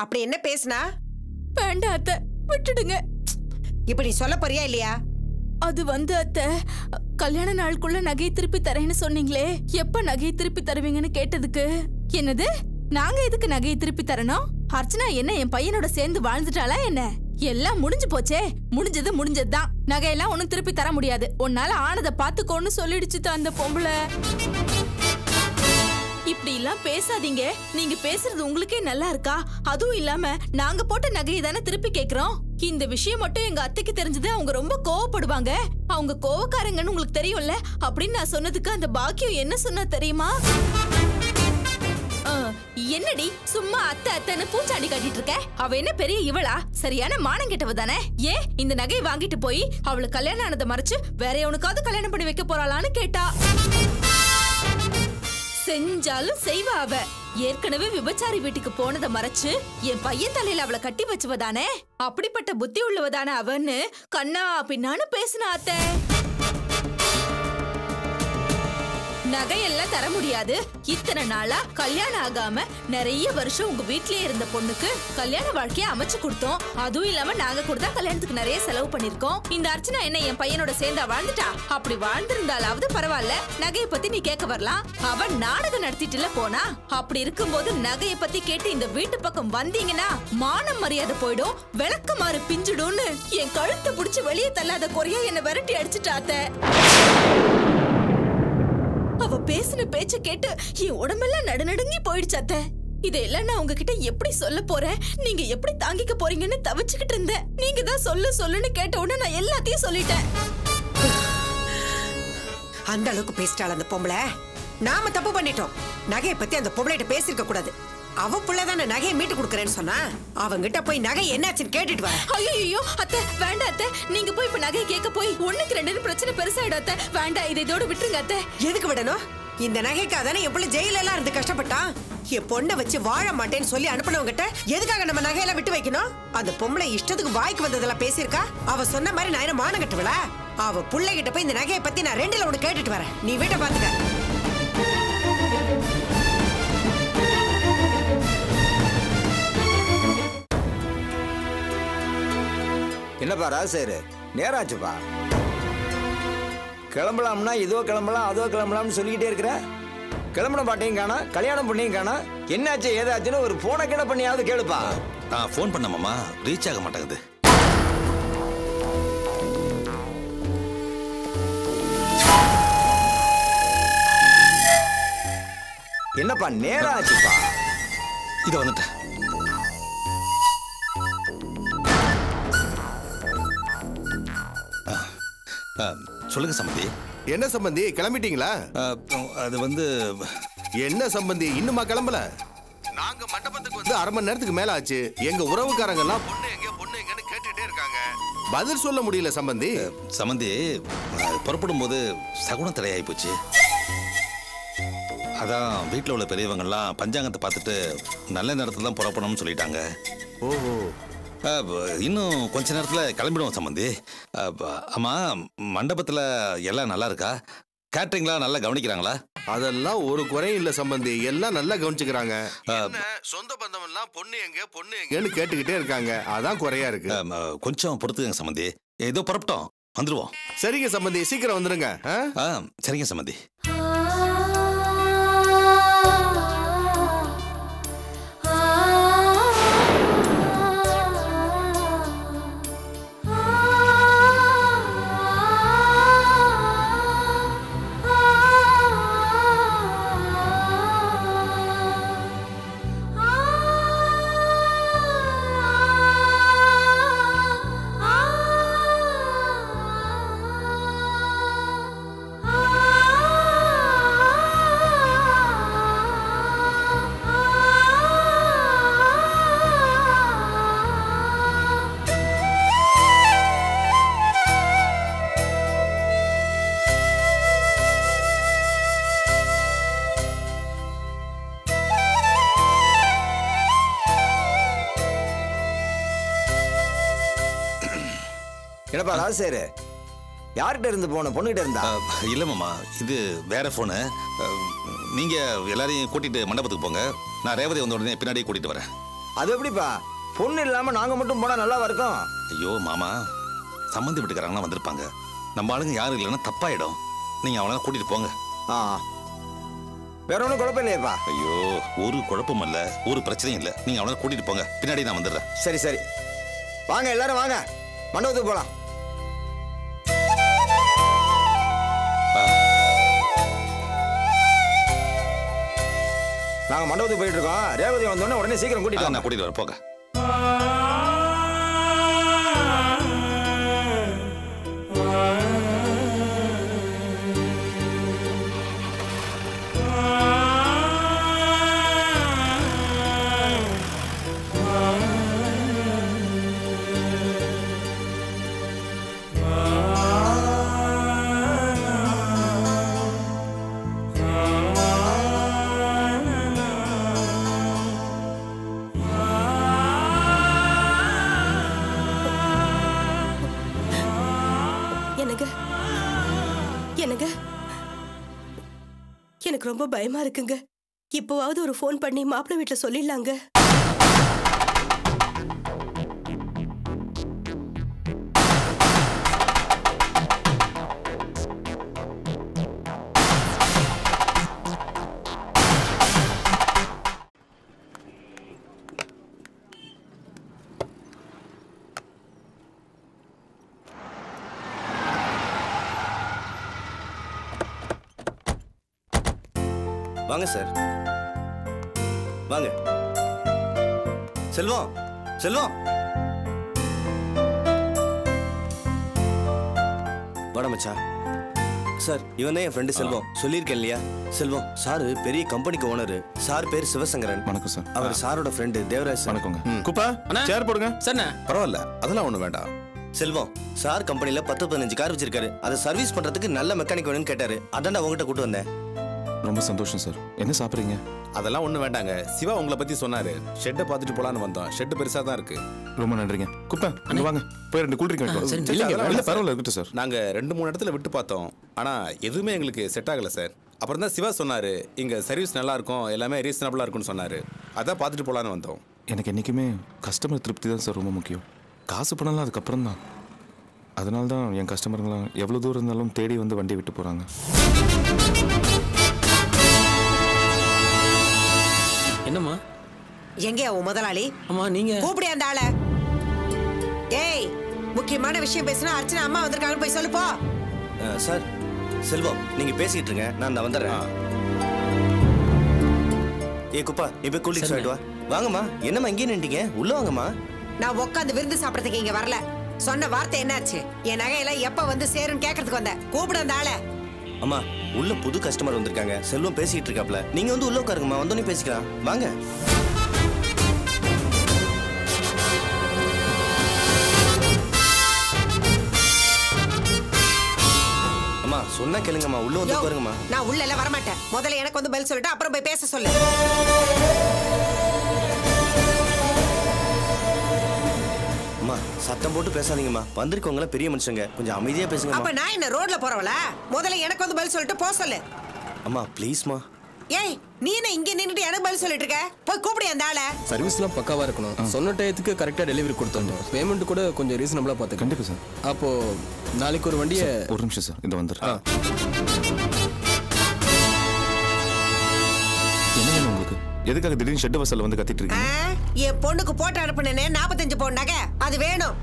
அப்படி என்ன பேசுனா வேண்டாம் அத்தை விட்டுடுங்க இப்படி சொல்ல போறியா இல்லையா அது வந்து அத்தை கல்யாண நாளுக்குள்ள நகையை திருப்பி தரேன்னு சொன்னீங்களே எப்ப நகையை திருப்பி தருவீங்கன்னு கேட்டதுக்கு என்னது நாங்க எதுக்கு நகையை திருப்பி தரணும் அர்ச்சனா என்ன என் பையனோட சேர்ந்து வாழ்ந்துட்டாளா என்ன எல்லாம் முடிஞ்சு போச்சே முடிஞ்சது முடிஞ்சதுதான் நகையெல்லாம் ஒண்ணும் திருப்பி தர முடியாது உன்னால ஆனதை பாத்துக்கோன்னு சொல்லிடுச்சு தான் அந்த பொம்பளை இப்படி எல்லாம் பேசாதீங்க நீங்க பேசுறது உங்களுக்கே நல்லா இருக்கா அதுவும் இல்லாம நாங்க போட்ட நகையை தானே திருப்பி கேக்குறோம் இந்த விஷயம் மட்டும் எங்க அத்தைக்கு தெரிஞ்சது அவங்க ரொம்ப கோவப்படுவாங்க அவங்க கோவக்காரங்கன்னு உங்களுக்கு தெரியும்ல அப்படின்னு நான் சொன்னதுக்கு அந்த பாக்கியம் என்ன சொன்னா தெரியுமா ஆ, என்னடி சும்மா அத்தை அத்தைன்னு பூச்சாண்டி காட்டிட்டு இருக்க அவ என்ன பெரிய இவளா சரியான மானம் கெட்டவ தானே ஏன் இந்த நகையை வாங்கிட்டு போய் அவளுக்கு கல்யாணம் ஆனதை மறைச்சு வேற எவனுக்காவது கல்யாணம் பண்ணி வைக்க போறாளான்னு கேட்டா செஞ்சாலும் செய்வா அவ ஏற்கனவே விபச்சாரி வீட்டுக்கு போனதை மறைச்சு என் பையன் தலையில அவளை கட்டி வச்சுவதானே அப்படிப்பட்ட புத்தி உள்ளவதானே அவன்னு கண்ணா பின்னான்னு பேசினா அத்தை நகையெல்லாம் தர முடியாது இத்தனை நாளா கல்யாணம் ஆகாம நிறைய வருஷம் உங்க வீட்லயே இருந்த பொண்ணுக்கு கல்யாண வாழ்க்கைய அமைச்சு கொடுத்தோம் அதுவும் இல்லாம நாங்க கொடுத்தா கல்யாணத்துக்கு நிறைய செலவு பண்ணிருக்கோம் இந்த அர்ச்சனா என்ன என் பையனோட சேர்ந்தா வாழ்ந்துட்டா அப்படி வாழ்ந்திருந்தாலாவது பரவாயில்ல நகைய பத்தி நீ கேட்க வரலாம் அவன் நாடகம் நடத்திட்டுல போனா அப்படி இருக்கும்போது நகைய பத்தி கேட்டு இந்த வீட்டு பக்கம் வந்தீங்கன்னா மானம் மரியாதை போயிடும் விளக்கமாறு பிஞ்சிடும்னு என் கழுத்தை புடிச்சு வெளியே தள்ளாத குறையா என்ன விரட்டி அடிச்சுட்டாத்த அவ பேசின பேச்ச கேட்டு என் உடம்பெல்லாம் நடுநடுங்கி போயிடுச்சு அத்தை இதெல்லாம் நான் உங்ககிட்ட எப்படி சொல்ல போறேன் நீங்க எப்படி தாங்கிக்க போறீங்கன்னு தவிச்சுக்கிட்டு இருந்தேன் நீங்க தான் சொல்லு சொல்லுன்னு கேட்ட உடனே நான் எல்லாத்தையும் சொல்லிட்டேன் அந்த அளவுக்கு பேசிட்டாள் அந்த பொம்பளை நாம தப்பு பண்ணிட்டோம் நகையை பத்தி அந்த பொம்பளைகிட்ட பேசிருக்க கூடாது அவ புள்ள தானே நகையை மீட்டு கொடுக்கறேன்னு சொன்னா அவங்கிட்ட போய் நகை என்னாச்சுன்னு கேட்டுட்டு வர ஐயோ அத்தை வேண்டாம் அத்தை நீங்க போய் இப்ப நகையை கேட்க போய் ஒண்ணுக்கு ரெண்டுன்னு பிரச்சனை பெருசாயிடும் அத்தை வேண்டாம் இதை இதோட விட்டுருங்க அத்தை எதுக்கு விடணும் இந்த நகைக்காக தானே என் பிள்ளை ஜெயில எல்லாம் இருந்து கஷ்டப்பட்டான் என் பொண்ணை வச்சு வாழ மாட்டேன்னு சொல்லி அனுப்பினவங்கிட்ட எதுக்காக நம்ம நகையெல்லாம் விட்டு வைக்கணும் அந்த பொம்பளை இஷ்டத்துக்கு வாய்க்கு வந்ததெல்லாம் பேசியிருக்கா அவ சொன்ன மாதிரி நான் என்ன மானம் கட்டுவளா அவ பிள்ளைகிட்ட போய் இந்த நகையை பத்தி நான் ரெண்டுல ஒண்ணு கேட்டுட்டு வரேன் நீ வீட்டை பாத்துக்க என்னப்பா ராசேரு நேரம் ஆச்சுப்பா கிளம்பலாம்னா இதோ கிளம்பலாம் அதோ கிளம்பலாம்னு சொல்லிக்கிட்டே இருக்கிற கிளம்பின பாட்டையும் காணா கல்யாணம் பண்ணியும் காணா என்னாச்சு ஏதாச்சுன்னு ஒரு போனை கிட பண்ணியாவது கேளுப்பா ஆ ஃபோன் பண்ண மாமா ரீச் ஆக மாட்டேங்குது என்னப்பா நேரம் ஆச்சுப்பா இதை வந்துட்டேன் ஆ, ஆ, சொல்லுங்க சம்பந்தி என்ன சம்பந்தி கிளம்பிட்டீங்களா ஆ, அது வந்து என்ன சம்பந்தி இன்னுமா கிளம்பல நாங்க மண்டபத்துக்கு வந்து அரை மணி நேரத்துக்கு மேல ஆச்சு எங்க உறவுக்காரங்க எல்லாம் பொண்ணு எங்க பொண்ணு எங்கன்னு கேட்டுட்டே இருக்காங்க பதில் சொல்ல முடியல சம்பந்தி சம்பந்தி ஆ, புறப்படும் போது சகுனம் தலையாகி போச்சு அதான் வீட்டில் உள்ள பெரியவங்கெல்லாம் பஞ்சாங்கத்தை பார்த்துட்டு நல்ல நேரத்தில் தான் புறப்படணும்னு சொல்லிட்டாங்க ஓஹோ ஆ, ப- இன்னும் கொஞ்ச நேரத்தில் கிளம்பிடுவோம் சம்பந்தி ஆ, ப- ஆமா மண்டபத்தில் எல்லாம் நல்லா இருக்கா கேட்டரிங்லாம் நல்லா கவனிக்கிறாங்களா அதெல்லாம் ஒரு குறையும் இல்ல சம்பந்தி எல்லாம் நல்லா கவனிச்சுக்கிறாங்க ஆ, என்ன, சொந்த பந்தம் எல்லாம் பொண்ணு எங்க பொண்ணு எங்கன்னு கேட்டுக்கிட்டே இருக்காங்க அதான் குறையா இருக்கு ஆ, ம- கொஞ்சம் பொறுத்துக்கங்க சம்பந்தி ஏதோ புறப்பட்டோம் வந்துடுவோம் சரிங்க சம்பந்தி சீக்கிரம் வந்துருங்க ஆ? ஆ சரிங்க சம்பந்தி என்னப்பா ராசேரு யார்கிட்ட இருந்து போன பொண்ணுகிட்ட இருந்தா ஆ, இல்ல மாமா இது வேற ஃபோனு நீங்க எல்லாரையும் கூட்டிட்டு மண்டபத்துக்கு போங்க நான் ரேவதி வந்த உடனே பின்னாடியே கூட்டிட்டு வரேன் அது எப்படிப்பா பொண்ணு இல்லாம நாங்க மட்டும் போனா நல்லாவா இருக்கும் ஐயோ மாமா சம்மந்தி வீட்டுக்காரங்களாம் வந்திருப்பாங்க நம்ம ஆளுங்க யாரும் இல்லைன்னா தப்பாயிடும் நீங்க அவளை கூட்டிட்டு போங்க ஆ வேற ஒன்றும் குழப்பம் இல்லையேப்பா ஐயோ ஒரு குழப்பம் இல்ல ஒரு பிரச்சனையும் இல்ல நீங்க அவளை கூட்டிட்டு போங்க பின்னாடி நான் வந்துடுறேன் சரி சரி வாங்க எல்லாரும் வாங்க மண்டபத்துக்கு போலாம் நாங்க மண்டபத்துக்கு போயிட்டு இருக்கோம் ரேவதி வந்தோடனே உடனே சீக்கிரம் ஆ, கூட்டிட்டு நான் வாங்க கூட்டிட்டு வரேன் போங்க எனக்கு எனக்கு எனக்கு ரொம்ப பயமா இருக்குங்க இப்போவாவது ஒரு ஃபோன் பண்ணி மாப்பிள்ளை வீட்டில் சொல்லிடலாங்க வாங்க சார் வாங்க செல்வம் செல்வம் வாடா மச்சான் சார் இவன் தான் என் ஃப்ரெண்டு செல்வம் சொல்லியிருக்கேன் இல்லையா செல்வம் சாரு பெரிய கம்பெனிக்கு ஓனர் சார் பேர் சிவசங்கரன் வணக்கம் சார் அவர் சாரோட ஃப்ரெண்டு தேவராஜ் சார் வணக்கங்க குப்பா அண்ணா. சேர் போடுங்க சரிண்ணே பரவாயில்ல அதெல்லாம் ஒண்ணும் வேண்டாம் செல்வம் சார் கம்பெனில பத்து பதினஞ்சு கார் வச்சிருக்காரு அதை சர்வீஸ் பண்றதுக்கு நல்ல மெக்கானிக் வேணும்னு கேட்டாரு அதான்டா உங்ககிட்ட கூட்டு வந்தேன் ரொம்ப சந்தோஷம் சார் என்ன சாப்பிட்றீங்க அதெல்லாம் ஒண்ணும் வேண்டாங்க சிவா உங்களை பத்தி சொன்னாரு ஷெட்டை பார்த்துட்டு போலான்னு வந்தோம் ஷெட் பெருசா தான் இருக்கு ரொம்ப நன்றிங்க குப்பா இங்க வாங்க போய் ரெண்டு கூல் ட்ரிங்க் வாங்கிட்டு சரி, வாங்க. இல்லைங்க, இல்ல வேண்டாம் பரவாயில்ல இருக்கட்டும் சார் நாங்க ரெண்டு மூணு இடத்துல விட்டு பார்த்தோம் ஆனா எதுவுமே எங்களுக்கு செட் ஆகல சார் அப்புறம் தான் சிவா சொன்னாரு இங்க சர்வீஸ் நல்லா இருக்கும் எல்லாமே ரீசனபிளா இருக்கும்னு சொன்னாரு அதான் பார்த்துட்டு போலான்னு வந்தோம் எனக்கு என்றைக்குமே கஸ்டமர் திருப்தி தான் சார் ரொம்ப முக்கியம் காசு பணம்லாம் அதுக்கப்புறம் தான் அதனால தான் என் கஸ்டமருங்களாம் எவ்வளோ தூரம் இருந்தாலும் தேடி வந்து வண்டி விட்டு போகிறாங்க என்னம்மா எங்கேயா உன் முதலாளி அம்மா நீங்க கூப்பிடு அந்த ஆளை ஏய் முக்கியமான விஷயம் பேசினா அர்ச்சனா அம்மா வந்திருக்காங்கன்னு போய் சொல்லு போ அஹ், சார் செல்வம் நீங்க பேசிட்டு இருங்க நான் நான் வந்துடுறேன் ஏ குப்பா நீ போய் கூலிங்ஸ் வாங்கிட்டு வா வாங்கம்மா என்னம்மா இங்கே நின்றீங்க உள்ள வாங்கம்மா நான் உட்காந்து விருந்து சாப்பிடறதுக்கு இங்க வரல சொன்ன வார்த்தை என்னாச்சு என் நகையெல்லாம் எப்ப வந்து சேருன்னு கேட்கறதுக்கு வந்தேன் கூப்பிடு அந்த ஆளை அம்மா உள்ள புது கஸ்டமர் வந்திருக்காங்க செல்வம் பேசிட்டு இருக்காப்ல நீங்க வந்து உள்ள உட்காருங்கம்மா வந்தோடனே பேசிக்கலாம் வாங்க அம்மா சொன்னா கேளுங்கம்மா உள்ள வந்து யோ, உட்காருங்கம்மா நான் உள்ள எல்லாம் வரமாட்டேன் முதல்ல எனக்கு வந்து பதில் சொல்லிட்டு அப்புறம் போய் பேச சொல்லு அம்மா சத்தம் போட்டு பேசாதீங்கம்மா வந்திருக்கவங்கள பெரிய மனுஷங்க கொஞ்சம் அமைதியா அப்ப பேசுங்கம்மா நான் என்ன ரோட்ல போறவள முதல்ல எனக்கு வந்து பதில் சொல்லிட்டு போ சொல்லு அம்மா ப்ளீஸ்மா ஏய் நீ என்ன இங்க நின்னுட்டு எனக்கு பதில் சொல்லிட்டு இருக்க போய் கூப்பிடு அந்த ஆளை சர்வீஸ்லாம் பக்காவா இருக்கணும் சொன்ன டயத்துக்கு கரெக்டா டெலிவரி கொடுத்துடணும் பேமெண்ட் கூட கொஞ்சம் ரீசனபிளா பார்த்துக்க கண்டிப்பாக சார் அப்போ நாளைக்கு ஒரு வண்டியை ஒரு நிமிஷம் சார் இந்த வந்துடுறேன் என்ன வேணும் உங்களுக்கு எதுக்காக திடீர்னு ஷெட் வசல்ல வந்து கத்திட்டு ஆ, இருக்கீங்க என் பொண்ணுக்கு போட்டு அனுப்புனேனே நாற்பத்தஞ்சு பவுன் நகை அது வேணும்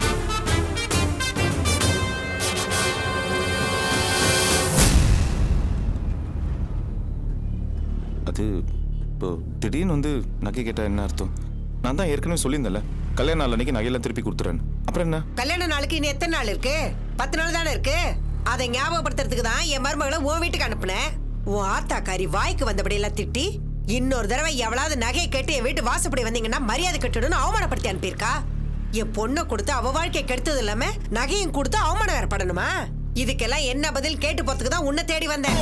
அது இப்போ திடீர்னு வந்து நகை கேட்டா என்ன அர்த்தம் நான் தான் ஏற்கனவே சொல்லியிருந்தேன்ல கல்யாண நாள் அன்னைக்கு நகையெல்லாம் திருப்பி கொடுத்துறேன் அப்புறம் என்ன கல்யாண நாளுக்கு இன்னும் எத்தனை நாள் இருக்கு பத்து நாள் தானே இருக்கு அதை ஞாபகப்படுத்துறதுக்கு தான் என் மருமகளை உன் வீட்டுக்கு அனுப்புனேன் உன் ஆத்தாக்காரி வாய்க்கு வந்தபடி எல்லாம் திட்டி இன்னொரு தடவை எவ்வளவு நகையை கேட்டு என் வீட்டு வாசப்படி வந்தீங்கன்னா மரியாதை கட்டணும்னு அவமானப்படுத்தி அனுப்பியிருக்கா என் பொண்ணை கொடுத்து அவ வாழ்க்கையை கெடுத்தது இல்லாம நகையும் கொடுத்து அவமானம் வேற படணுமா இதுக்கெல்லாம் என்ன பதில் கேட்டு போறதுக்கு தான் உன்னை தேடி வந்தேன்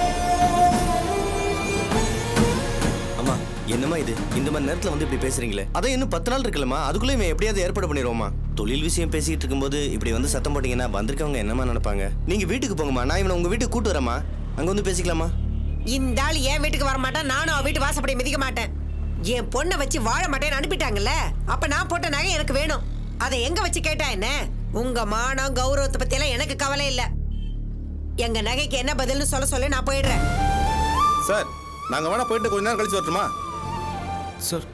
அம்மா என்னம்மா இது இந்த மாதிரி நேரத்துல வந்து இப்படி பேசுறீங்களே அதான் இன்னும் பத்து நாள் இருக்குல்லம்மா அதுக்குள்ள இவன் எப்படியாவது ஏற்பாடு பண்ணிடுவோமா தொழில் விஷயம் பேசிட்டு இருக்கும்போது இப்படி வந்து சத்தம் போட்டீங்கன்னா வந்திருக்கவங்க என்னம்மா நினைப்பாங்க நீங்க வீட்டுக்கு போங்கம்மா நான் இவனை உங்க வீட்டுக்கு கூட்டு வரேம்மா அங்க வந்து பேசிக்கலாமா இந்த ஆள் என் வீட்டுக்கு வர மாட்டான் நானும் அவ வீட்டு வாசப்படி மிதிக்க மாட்டேன் என் பொண்ணை வச்சு வாழ மாட்டேன்னு அனுப்பிட்டாங்கல்ல அப்ப நான் போட்ட நகை எனக்கு வேணும் அதை எங்க வச்சு கேட்டா என்ன உங்க மானம் கௌரவத்தை பத்தி எல்லாம் எனக்கு கவலை இல்ல எங்க நகைக்கு என்ன பதில்னு சொல்ல சொல்ல நான் போயிடுறேன் சார் நாங்க வேணா போயிட்டு கொஞ்ச நேரம் கழிச்சு வரட்டுமா சார்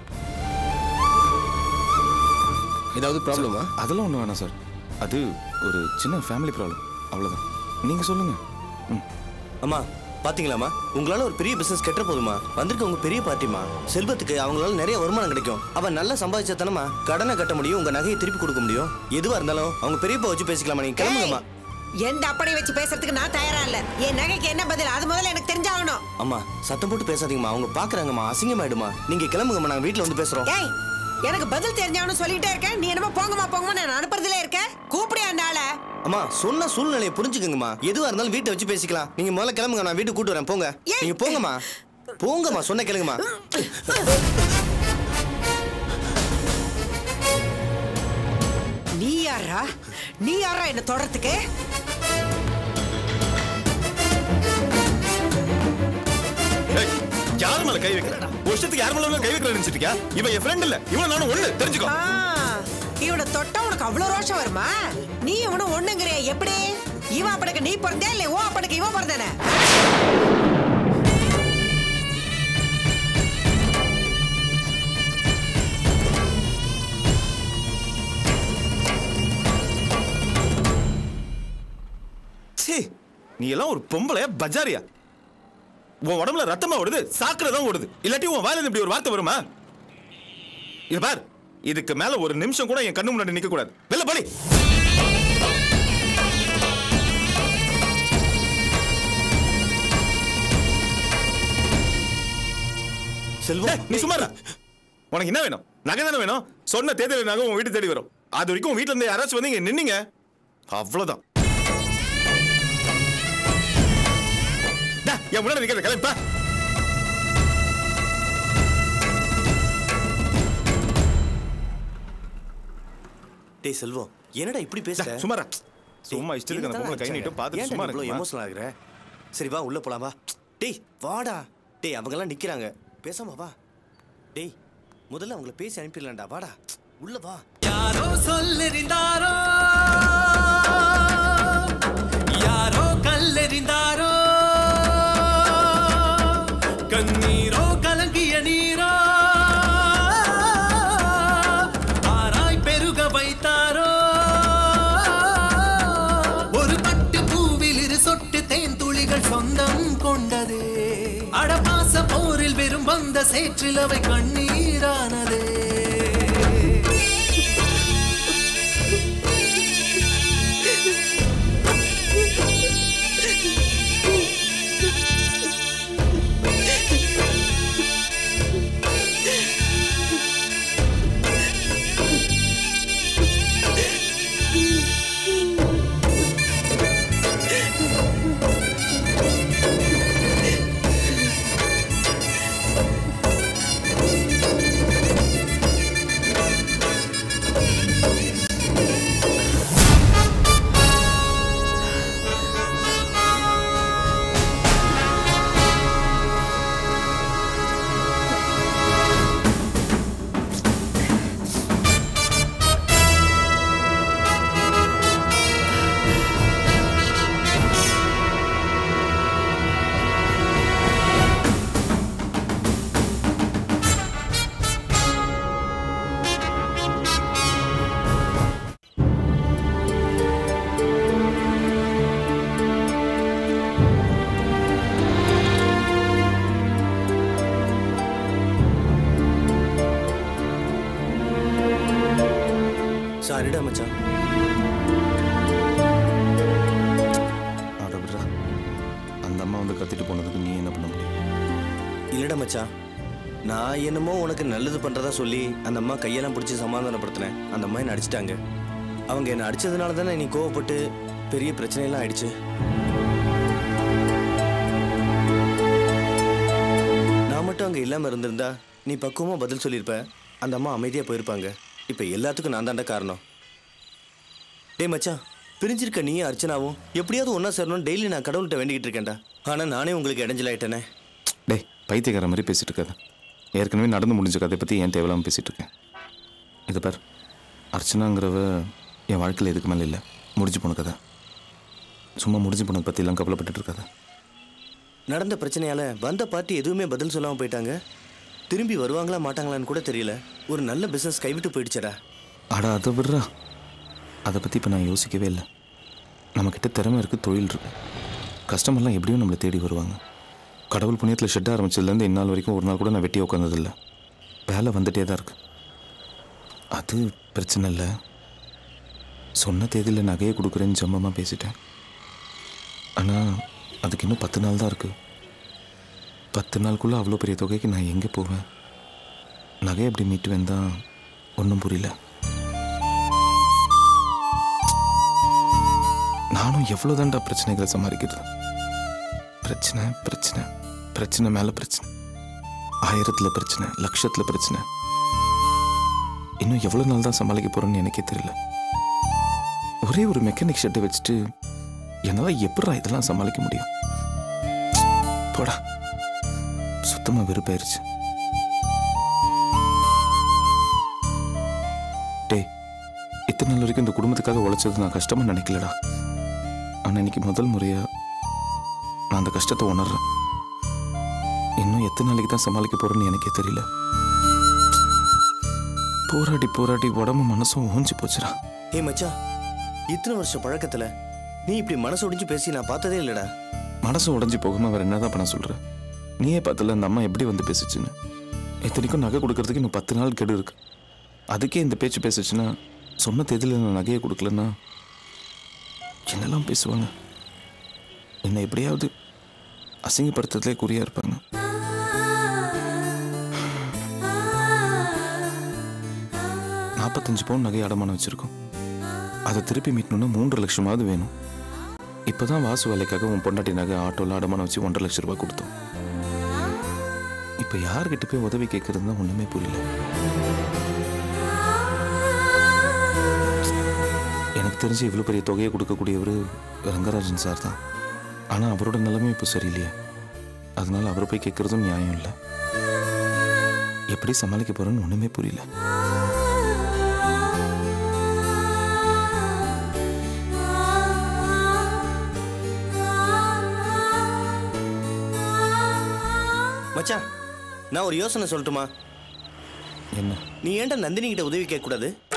ஏதாவது ப்ராப்ளமா அதெல்லாம் ஒன்றும் வேணாம் சார் அது ஒரு சின்ன ஃபேமிலி ப்ராப்ளம் அவ்வளோதான் நீங்கள் சொல்லுங்கள் ம் அம்மா பாத்தீங்களாம்மா உங்களால ஒரு பெரிய பிசினஸ் கெட்ட போதுமா வந்திருக்க உங்க பெரிய பார்ட்டிமா செல்வத்துக்கு அவங்களால நிறைய வருமானம் கிடைக்கும் அவன் நல்லா சம்பாதிச்சா தானமா கடனை கட்ட முடியும் உங்க நகையை திருப்பி கொடுக்க முடியும் எதுவா இருந்தாலும் அவங்க பெரியப்பா வச்சு பேசிக்கலாமா நீங்க கிளம்புங்கம்மா ஏய், எந்த அப்படி வச்சு பேசுறதுக்கு நான் தயாரா இல்ல என் நகைக்கு என்ன பதில் அது முதல்ல எனக்கு தெரிஞ்சாகணும் அம்மா சத்தம் போட்டு பேசாதீங்கம்மா அவங்க பாக்குறாங்கம்மா அசிங்கமாயிடுமா நீங்க கிளம்புங்கம்மா நாங்க வீட்ல வந்து பேசுறோம் ஏய் எனக்கு பதில் தெரிஞ்சாகணும் சொல்லிட்டே இருக்கேன் நீ என்னமோ போங்கம்மா போங்கம்மா நான் அனுப்புறதுல இருக்க கூப்பிடியா அந்த ஆளை அம்மா சொன்ன சூழ்நிலையை புரிஞ்சுக்கங்கம்மா எதுவா இருந்தாலும் வீட்டை வச்சு பேசிக்கலாம் நீங்க முதல்ல கிளம்புங்க நான் வீட்டுக்கு கூட்டு வரேன் போங்க ஏய். நீங்க போங்கம்மா போங்கம்மா சொன்ன கேளுங்கம்மா நீ யாரா நீ யாரா என்ன தொடறதுக்கு யார் மேல கை வைக்கிறா ஒரு இஷ்டத்துக்கு யார் மேல கை வைக்கிற நினைச்சிட்டு இருக்கியா இவன் என் ஃப்ரெண்ட் இல்ல இவன் நானும் ஒண்ணு தெரிஞ்சுக்கோ ஆ, இவனை தொட்டா உனக்கு அவ்வளவு ரோஷம் வருமா நீ இவனும் ஒண்ணுங்கிறிய எப்படி இவன் அப்பனுக்கு நீ பிறந்தே இல்ல ஓ அப்பனுக்கு இவன் பிறந்தானே சீ நீ எல்லாம் ஒரு பொம்பளையா பஜாரியா உன் உடம்புல ரத்தமா ஓடுது சாக்கடை தான் ஓடுது இல்லாட்டி உன் வாயில இப்படி ஒரு வார்த்தை வருமா இது பார் இதுக்கு மேல ஒரு நிமிஷம் கூட என் கண்ணு முன்னாடி நிக்க கூடாது வெளில படி செல்வம் நீ சும்மா இரு. உனக்கு என்ன வேணும் நகை தானே வேணும் சொன்ன தேதியில நகை உன் வீட்டு தேடி வரும் அது வரைக்கும் உன் வீட்டுல இருந்து யாராச்சும் வந்து இங்க நின்னீங்க அவ்வளவுதான் டா, என் முன்னாடி நிக்கிற கிளம்பா டேய் செல்வம் என்னடா இப்படி பேசுற சும்மாரா சும்மா இஷ்டத்துக்கு அந்த பொம்பளை கை நீட்டும் பார்த்துட்டு சும்மா இவ்வளவு இருக்கு எமோஷனல் ஆகுற சரி வா உள்ள போலாம் வா டேய் வாடா டேய் அவங்க எல்லாம் நிக்கிறாங்க பேசாம வா டேய் முதல்ல அவங்கள பேசி அனுப்பிடலாம்டா வாடா உள்ள வா யாரோ சொல்லெறிந்தாரோ யாரோ கல்லெறிந்தாரோ கண்ணீரோ கலங்கிய நீரோ ஆராய் பெருக வைத்தாரோ ஒரு பட்டு பூவில் இரு சொட்டு தேன் துளிகள் சொந்தம் கொண்டதே அடபாச போரில் வெறும் வந்த சேற்றில் அவை கண்ணீரானதே சாரிடா மச்சான் அட விட்றா அந்த அம்மா வந்து கத்திட்டு போனதுக்கு நீ என்ன பண்ண முடியும் இல்லடா மச்சான் நான் என்னமோ உனக்கு நல்லது பண்றதா சொல்லி அந்த அம்மா கையெல்லாம் பிடிச்சி சமாதானப்படுத்தினேன் அந்த அம்மா என்ன அடிச்சிட்டாங்க அவங்க என்ன அடிச்சதுனால தானே நீ கோவப்பட்டு பெரிய பிரச்சனையெல்லாம் ஆயிடுச்சு நான் மட்டும் அங்க இல்லாம இருந்திருந்தா நீ பக்குவமா பதில் சொல்லியிருப்ப அந்த அம்மா அமைதியா போயிருப்பாங்க இப்ப எல்லாத்துக்கும் நான் தாண்டா காரணம் டேய் மச்சான் பிரிஞ்சிருக்க நீயும் அர்ச்சனாவும் எப்படியாவது ஒன்றா சேரணும் டெய்லி நான் கடவுள்கிட்ட வேண்டிக்கிட்டு இருக்கேன்டா ஆனா நானே உங்களுக்கு இடைஞ்சலாயிட்டேனே டேய் பைத்தியக்கார மாதிரி பேசிட்டு இருக்காத ஏற்கனவே நடந்து முடிஞ்ச கதை பற்றி ஏன் தேவையில்லாமல் பேசிகிட்டு இருக்கேன் இது பார் அர்ச்சனாங்கிறவ என் வாழ்க்கையில் எதுக்கு மேலே இல்லை முடிஞ்சு போன கதை சும்மா முடிஞ்சு போனதை பற்றிலாம் கவலைப்பட்டுட்டு இருக்காத நடந்த பிரச்சனையால வந்த பார்ட்டி எதுவுமே பதில் சொல்லாம போயிட்டாங்க திரும்பி வருவாங்களா மாட்டாங்களான்னு கூட தெரியல ஒரு நல்ல பிசினஸ் கைவிட்டு போயிடுச்சடா அட அதை விடுறா அதை பற்றி இப்போ நான் யோசிக்கவே இல்லை நம்மக்கிட்ட திறமை இருக்குது தொழில் இருக்கு கஸ்டமர்லாம் எப்படியும் நம்மளை தேடி வருவாங்க கடவுள் புண்ணியத்தில் ஷெட் ஆரம்பிச்சதுலேருந்து இந்நாள் வரைக்கும் ஒரு நாள் கூட நான் வெட்டி உட்காந்ததில்ல வேலை வந்துட்டே தான் இருக்கு அது பிரச்சனை இல்லை சொன்ன தேதியில் நகையை கொடுக்குறேன்னு ஜம்மமாக பேசிட்டேன் ஆனால் அதுக்கு இன்னும் பத்து நாள் தான் இருக்குது பத்து நாளுக்குள்ளே அவ்வளோ பெரிய தொகைக்கு நான் எங்கே போவேன் நகை எப்படி மீட்டுவேன் தான் ஒன்றும் புரியல நானும் எவ்வளோதான்டா பிரச்சனைகளை சமாளிக்கிறது பிரச்சனை பிரச்சனை பிரச்சனை மேலே பிரச்சனை ஆயிரத்தில் பிரச்சனை லட்சத்தில் பிரச்சனை இன்னும் எவ்வளோ நாள் தான் சமாளிக்க போகிறேன்னு எனக்கே தெரியல ஒரே ஒரு மெக்கானிக் ஷெட்டை வச்சுட்டு என்னால் எப்படா இதெல்லாம் சமாளிக்க முடியும் போடா சுத்தமாக வெறுப்பாயிருச்சு டேய் இத்தனை நாள் வரைக்கும் இந்த குடும்பத்துக்காக உழைச்சது நான் கஷ்டமா நினைக்கலடா ஆனால் இன்னைக்கு முதல் முறையா நான் அந்த கஷ்டத்தை உணர்றேன் இன்னும் எத்தனை நாளைக்கு தான் சமாளிக்க போறேன்னு எனக்கே தெரியல போராடி போராடி உடம்பு மனசும் ஊஞ்சி போச்சுடா ஏ மச்சான் இத்தனை வருஷம் பழக்கத்துல நீ இப்படி மனசு ஒடிஞ்சு பேசி நான் பார்த்ததே இல்லடா மனசு உடஞ்சி போகாம வேற என்னதான் பண்ண சொல்ற நீயே பார்த்தல அந்த அம்மா எப்படி வந்து பேசுச்சுன்னு இத்தனைக்கும் நகை கொடுக்கறதுக்கு இன்னும் பத்து நாள் கெடு இருக்கு அதுக்கே இந்த பேச்சு பேசுச்சுன்னா சொன்ன தேதியில் நான் நகையை கொடுக்கலன்னா என்னெல்லாம் பேசுவாங்க என்னை எப்படியாவது அசிங்கப்படுத்துறதுலே குறியா இருப்பாங்க நாற்பத்தஞ்சு பவுன் நகை அடமானம் வச்சிருக்கோம் அதை திருப்பி மீட்கணும்னா மூன்று லட்சமாவது வேணும் இப்போதான் வாசு வேலைக்காக உன் பொண்டாட்டி நகை ஆட்டோவில் அடமானம் வச்சு ஒன்றரை லட்ச ரூபாய் கொடுத்தோம் இப்போ யார்கிட்ட போய் உதவி கேட்கறது தான் ஒன்றுமே புரியல எனக்கு தெரிஞ்சு இவ்வளோ பெரிய தொகையை கொடுக்கக்கூடியவர் ரங்கராஜன் சார் தான் ஆனால் அவரோட நிலைமை இப்போ சரியில்லையே அதனால அவரை போய் கேட்கறதும் நியாயம் இல்லை எப்படி சமாளிக்க போறேன்னு ஒன்றுமே புரியல மச்சான் நான் ஒரு யோசனை சொல்லட்டுமா என்ன நீ ஏன்டா நந்தினி கிட்ட உதவி கேட்க கூடாது